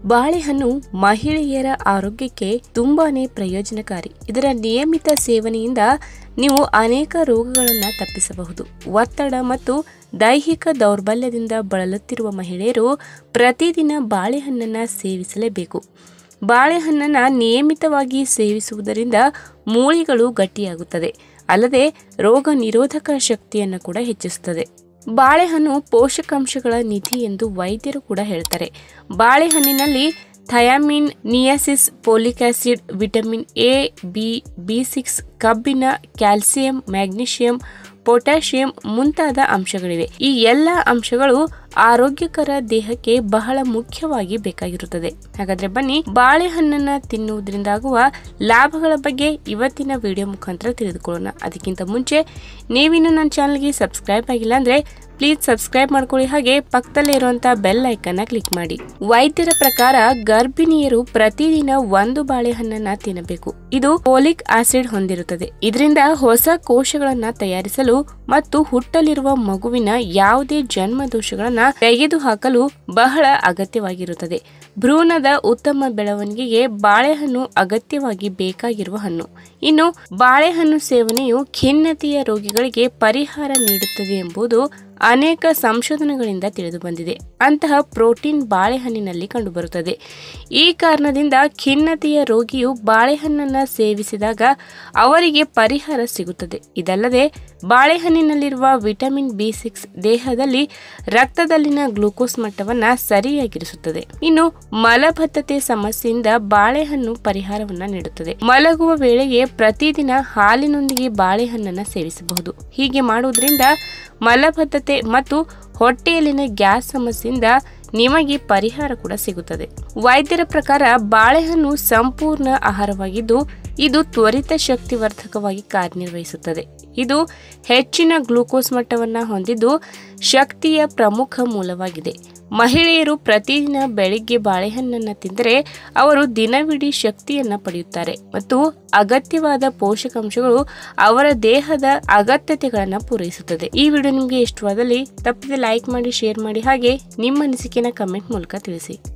ಬಾಳೆಹಣ್ಣು ಮಹಿಳೆಯರ ಆರೋಗ್ಯಕ್ಕೆ ತುಂಬಾನೇ ಪ್ರಯೋಜನಕಾರಿ ಇದರ ನಿಯಮಿತ ಸೇವನೆಯಿಂದ ನೀವು ಅನೇಕ ರೋಗಗಳನ್ನು ತಪ್ಪಿಸಬಹುದು ಒತ್ತಡ ಮತ್ತು ದೈಹಿಕ ದೌರ್ಬಲ್ಯದಿಂದ ಬಳಲುತ್ತಿರುವ ಮಹಿಳೆಯರು ಪ್ರತಿದಿನ ಬಾಳೆಹಣ್ಣನ್ನು ಸೇವಿಸಲೇಬೇಕು ಬಾಳೆಹಣ್ಣನ್ನು ನಿಯಮಿತವಾಗಿ ಸೇವಿಸುವುದರಿಂದ ಮೂಳೆಗಳು ಗಟ್ಟಿಯಾಗುತ್ತದೆ ಅಲ್ಲದೆ ರೋಗ ನಿರೋಧಕ ಶಕ್ತಿಯನ್ನು ಕೂಡ ಹೆಚ್ಚಿಸುತ್ತದೆ ಬಾಳೆಹಣ್ಣು ಪೋಷಕಾಂಶಗಳ ನಿಧಿ ಎಂದು ವೈದ್ಯರು ಕೂಡ ಹೇಳ್ತಾರೆ ಬಾಳೆಹಣ್ಣಿನಲ್ಲಿ thiamine niacin folic acid vitamin A B B six ಕಬ್ಬಿಣ ಕ್ಯಾಲ್ಸಿಯಂ ಮ್ಯಾಗ್ನೀಷಿಯಂ ಪೊಟ್ಯಾಷಿಯಂ ಮುಂತಾದ ಅಂಶಗಳಿವೆ ಈ ಎಲ್ಲ ಅಂಶಗಳು ಆರೋಗ್ಯಕರ ದೇಹಕ್ಕೆ ಬಹಳ ಮುಖ್ಯವಾಗಿ ಬೇಕಾಗಿರುತ್ತದೆ ಹಾಗಾದ್ರೆ ಬನ್ನಿ ಬಾಳೆಹಣ್ಣನ್ನ ತಿನ್ನುವುದರಿಂದಾಗುವ ಲಾಭಗಳ ಬಗ್ಗೆ ಇವತ್ತಿನ ವಿಡಿಯೋ ಮುಖಾಂತರ ತಿಳಿದುಕೊಳ್ಳೋಣ ಅದಕ್ಕಿಂತ ಮುಂಚೆ ನೀವಿನ್ನು ನನ್ನ ಚಾನಲ್ಗೆ ಸಬ್ಸ್ಕ್ರೈಬ್ ಆಗಿಲ್ಲ ಅಂದ್ರೆ ಪ್ಲೀಸ್ ಸಬ್ಸ್ಕ್ರೈಬ್ ಮಾಡ್ಕೊಳ್ಳಿ ಹಾಗೆ ಪಕ್ಕದಲ್ಲೇ ಇರುವಂತಹ ಬೆಲ್ ಐಕನ್ನ ಕ್ಲಿಕ್ ಮಾಡಿ ವೈದ್ಯರ ಪ್ರಕಾರ ಗರ್ಭಿಣಿಯರು ಪ್ರತಿದಿನ ಒಂದು ಬಾಳೆಹಣ್ಣನ್ನ ತಿನ್ನಬೇಕು ಇದು ಪೋಲಿಕ್ ಆಸಿಡ್ ಹೊಂದಿರುತ್ತದೆ ಇದರಿಂದ ಹೊಸ ಕೋಶಗಳನ್ನ ತಯಾರಿಸಲು ಮತ್ತು ಹುಟ್ಟಲಿರುವ ಮಗುವಿನ ಯಾವುದೇ ಜನ್ಮ ದೋಷಗಳನ್ನ ತೆಗೆದುಹಾಕಲು ಬಹಳ ಅಗತ್ಯವಾಗಿರುತ್ತದೆ ಭ್ರೂಣದ ಉತ್ತಮ ಬೆಳವಣಿಗೆಗೆ ಬಾಳೆಹಣ್ಣು ಅಗತ್ಯವಾಗಿ ಬೇಕಾಗಿರುವ ಹಣ್ಣು ಇನ್ನು ಬಾಳೆಹಣ್ಣು ಸೇವನೆಯು ಖಿನ್ನತೆಯ ರೋಗಿಗಳಿಗೆ ಪರಿಹಾರ ನೀಡುತ್ತದೆ ಎಂಬುದು ಅನೇಕ ಸಂಶೋಧನೆಗಳಿಂದ ತಿಳಿದು ಬಂದಿದೆ ಅಂತಹ ಪ್ರೋಟೀನ್ ಬಾಳೆಹಣ್ಣಿನಲ್ಲಿ ಕಂಡುಬರುತ್ತದೆ ಈ ಕಾರಣದಿಂದ ಖಿನ್ನತೆಯ ರೋಗಿಯು ಬಾಳೆಹಣ್ಣನ್ನು ಸೇವಿಸಿದಾಗ ಅವರಿಗೆ ಪರಿಹಾರ ಸಿಗುತ್ತದೆ ಇದಲ್ಲದೆ ಬಾಳೆಹಣ್ಣಿನಲ್ಲಿರುವ ವಿಟಮಿನ್ ಬಿ ಸಿಕ್ಸ್ ದೇಹದಲ್ಲಿ ರಕ್ತದಲ್ಲಿನ ಗ್ಲೂಕೋಸ್ ಮಟ್ಟವನ್ನು ಸರಿಯಾಗಿರಿಸುತ್ತದೆ ಇನ್ನು ಮಲಬದ್ಧತೆ ಸಮಸ್ಯೆಯಿಂದ ಬಾಳೆಹಣ್ಣು ಪರಿಹಾರವನ್ನ ನೀಡುತ್ತದೆ ಮಲಗುವ ವೇಳೆಗೆ ಪ್ರತಿದಿನ ಹಾಲಿನೊಂದಿಗೆ ಬಾಳೆಹಣ್ಣನ್ನು ಸೇವಿಸಬಹುದು ಹೀಗೆ ಮಾಡುವುದರಿಂದ ಮಲಬದ್ಧತೆ ಮತ್ತು ಹೊಟ್ಟೆಯಲ್ಲಿನ ಗ್ಯಾಸ್ ಸಮಸ್ಯೆಯಿಂದ ನಿಮಗೆ ಪರಿಹಾರ ಕೂಡ ಸಿಗುತ್ತದೆ ವೈದ್ಯರ ಪ್ರಕಾರ ಬಾಳೆಹಣ್ಣು ಸಂಪೂರ್ಣ ಆಹಾರವಾಗಿದ್ದು ಇದು ತ್ವರಿತ ಶಕ್ತಿವರ್ಧಕವಾಗಿ ಕಾರ್ಯನಿರ್ವಹಿಸುತ್ತದೆ ಇದು ಹೆಚ್ಚಿನ ಗ್ಲೂಕೋಸ್ ಮಟ್ಟವನ್ನು ಹೊಂದಿದ್ದು ಶಕ್ತಿಯ ಪ್ರಮುಖ ಮೂಲವಾಗಿದೆ ಮಹಿಳೆಯರು ಪ್ರತಿದಿನ ಬೆಳಿಗ್ಗೆ ಬಾಳೆಹಣ್ಣನ್ನು ತಿಂದರೆ ಅವರು ದಿನವಿಡೀ ಶಕ್ತಿಯನ್ನ ಪಡೆಯುತ್ತಾರೆ ಮತ್ತು ಅಗತ್ಯವಾದ ಪೋಷಕಾಂಶಗಳು ಅವರ ದೇಹದ ಅಗತ್ಯತೆಗಳನ್ನು ಪೂರೈಸುತ್ತದೆ ಈ ವಿಡಿಯೋ ನಿಮಗೆ ಇಷ್ಟವಾದಲ್ಲಿ ತಪ್ಪದೆ ಲೈಕ್ ಮಾಡಿ ಶೇರ್ ಮಾಡಿ ಹಾಗೆ ನಿಮ್ಮ ಅನಿಸಿಕೆನ ಕಮೆಂಟ್ ಮೂಲಕ ತಿಳಿಸಿ